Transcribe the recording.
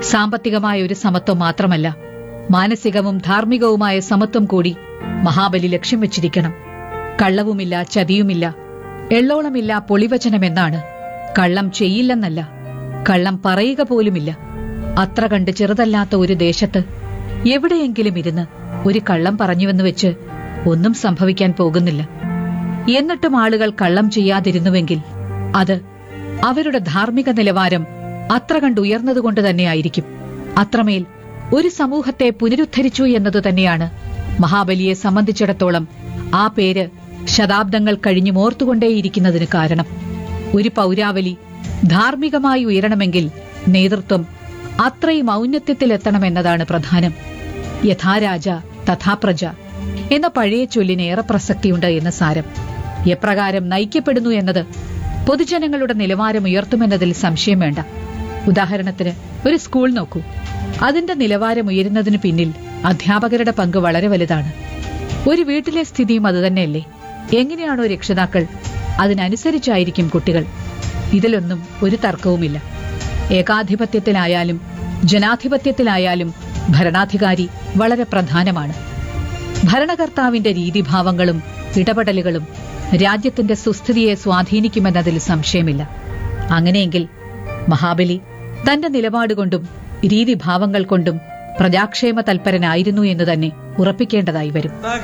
സാമ്പത്തികമായ ഒരു സമത്വം മാത്രമല്ല മാനസികവും ധാർമ്മികവുമായ സമത്വം കൂടി മഹാബലി ലക്ഷ്യം വെച്ചിരിക്കണം കള്ളവുമില്ല ചതിയുമില്ല എള്ളോളമില്ല പൊളിവചനമെന്നാണ് കള്ളം ചെയ്യില്ലെന്നല്ല കള്ളം പറയുക പോലുമില്ല അത്ര കണ്ട് ചെറുതല്ലാത്ത ഒരു ദേശത്ത് എവിടെയെങ്കിലും ഇരുന്ന് ഒരു കള്ളം പറഞ്ഞുവെന്ന് വെച്ച് ഒന്നും സംഭവിക്കാൻ പോകുന്നില്ല എന്നിട്ടും ആളുകൾ കള്ളം ചെയ്യാതിരുന്നുവെങ്കിൽ അത് അവരുടെ ധാർമ്മിക നിലവാരം അത്ര കണ്ട് ഉയർന്നതുകൊണ്ട് തന്നെയായിരിക്കും അത്രമേൽ ഒരു സമൂഹത്തെ പുനരുദ്ധരിച്ചു എന്നതു തന്നെയാണ് മഹാബലിയെ സംബന്ധിച്ചിടത്തോളം ആ പേര് ശതാബ്ദങ്ങൾ കഴിഞ്ഞു മോർത്തുകൊണ്ടേയിരിക്കുന്നതിന് കാരണം ഒരു പൗരാവലി ധാർമ്മികമായി ഉയരണമെങ്കിൽ നേതൃത്വം അത്രയും ഔന്നത്യത്തിലെത്തണമെന്നതാണ് പ്രധാനം യഥാരാജ തഥാപ്രജ എന്ന പഴയ ചൊല്ലിന് ഏറെ പ്രസക്തിയുണ്ട് എന്ന് സാരം എപ്രകാരം നയിക്കപ്പെടുന്നു എന്നത് പൊതുജനങ്ങളുടെ നിലവാരം ഉയർത്തുമെന്നതിൽ സംശയം വേണ്ട ഉദാഹരണത്തിന് ഒരു സ്കൂൾ നോക്കൂ അതിന്റെ നിലവാരം ഉയരുന്നതിന് പിന്നിൽ അധ്യാപകരുടെ പങ്ക് വളരെ വലുതാണ് ഒരു വീട്ടിലെ സ്ഥിതിയും അതുതന്നെയല്ലേ എങ്ങനെയാണോ രക്ഷിതാക്കൾ അതിനനുസരിച്ചായിരിക്കും കുട്ടികൾ ഇതിലൊന്നും ഒരു തർക്കവുമില്ല ഏകാധിപത്യത്തിലായാലും ജനാധിപത്യത്തിലായാലും ഭരണാധികാരി വളരെ പ്രധാനമാണ് ഭരണകർത്താവിന്റെ രീതിഭാവങ്ങളും ഇടപെടലുകളും രാജ്യത്തിന്റെ സുസ്ഥിതിയെ സ്വാധീനിക്കുമെന്നതിൽ സംശയമില്ല അങ്ങനെയെങ്കിൽ മഹാബലി തന്റെ നിലപാടുകൊണ്ടും രീതിഭാവങ്ങൾ കൊണ്ടും പ്രജാക്ഷേമ തൽപരനായിരുന്നു എന്ന് തന്നെ ഉറപ്പിക്കേണ്ടതായി വരും